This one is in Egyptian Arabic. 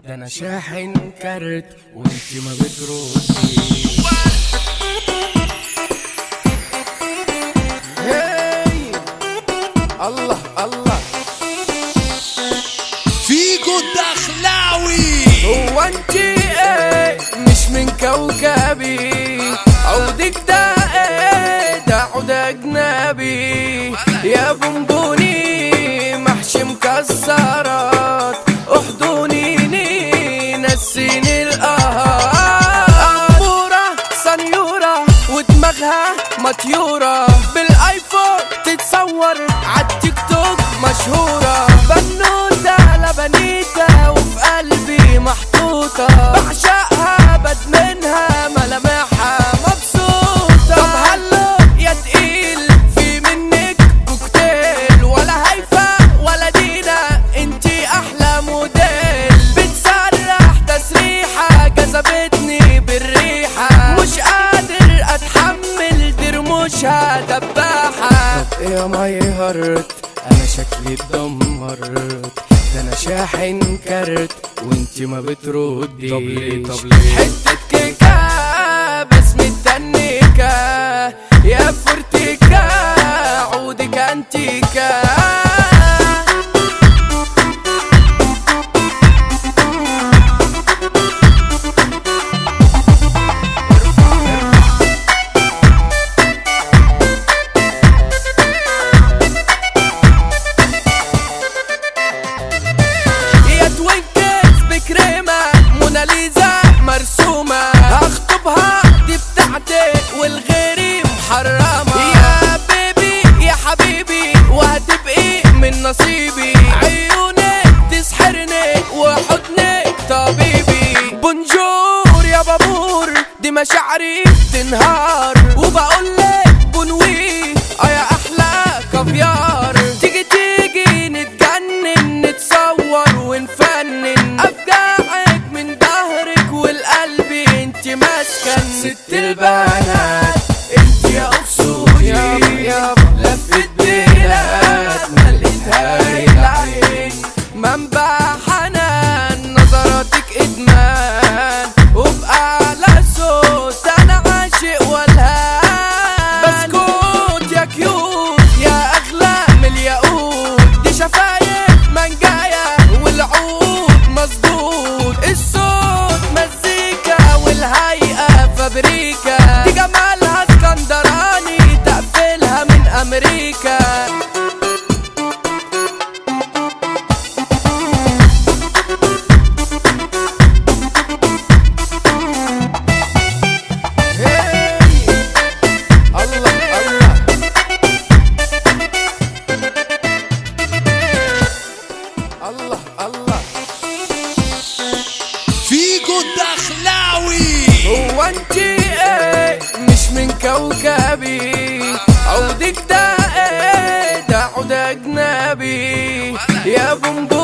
ده انا شاحن كارت وانت ما بترديش هاي الله الله فيجو الدخلاوي هو انت ايه مش من كوكبي عودك ده ايه ده عود اجنبي يا بونبوني محشي مكسرات احضنيني نسيني القهر اموره سنيوره ودماغها مطيوره بالايفون تتصور عالتيك توك مشهوره بنوته لبنيته وفي قلبي محطوطه بعشقها بدمنها ملامحها مبسوطه طب هلو يا تقيل في منك كوكتيل ولا هيفا ولا دينا انتي احلى موديل بتسرح تسريحه جذبتني بالريحه مش قادر اتحمل درموشها دباحه طب ايه يا ماي هارت انا شكلي اتدمرت ده انا شاحن كارت وانتي ما بتردي طب ليه طب ليه حته كيكه بس متنكه يا فورتيكا عودك انتيكا يا توينكس بكريمة موناليزا مرسومة هخطبها دي بتاعتك والغيري محرمة يا بيبي يا حبيبي وهتبقي من نصيبي عيونك تسحرني وحضنك طبيبي بونجور يا بابور دي مشاعري تنهار وبقولك بنوي اه يا احلى كافيار تيجي تيجي نتجنن نتصور ونفنن افجعك من ظهرك والقلب انت مسكن ست البنات انت يا اقصوي لفت بلاد ملقتها العين منبع حنان نظراتك ادمان وبأعلى صوت انا عاشق والهان بسكوت يا كيوت يا اغلى من الياقوت دي شفايف منجاية والعود مظبوط الصوت مزيكا والهيئة فابريكا دي جمالها اسكندراني تقفلها من امريكا هاي الله الله الله الله فيجو الدخلاوي هو انت ايه مش من كوكبي عودك ده ايه ده عود اجنبي يا بومبو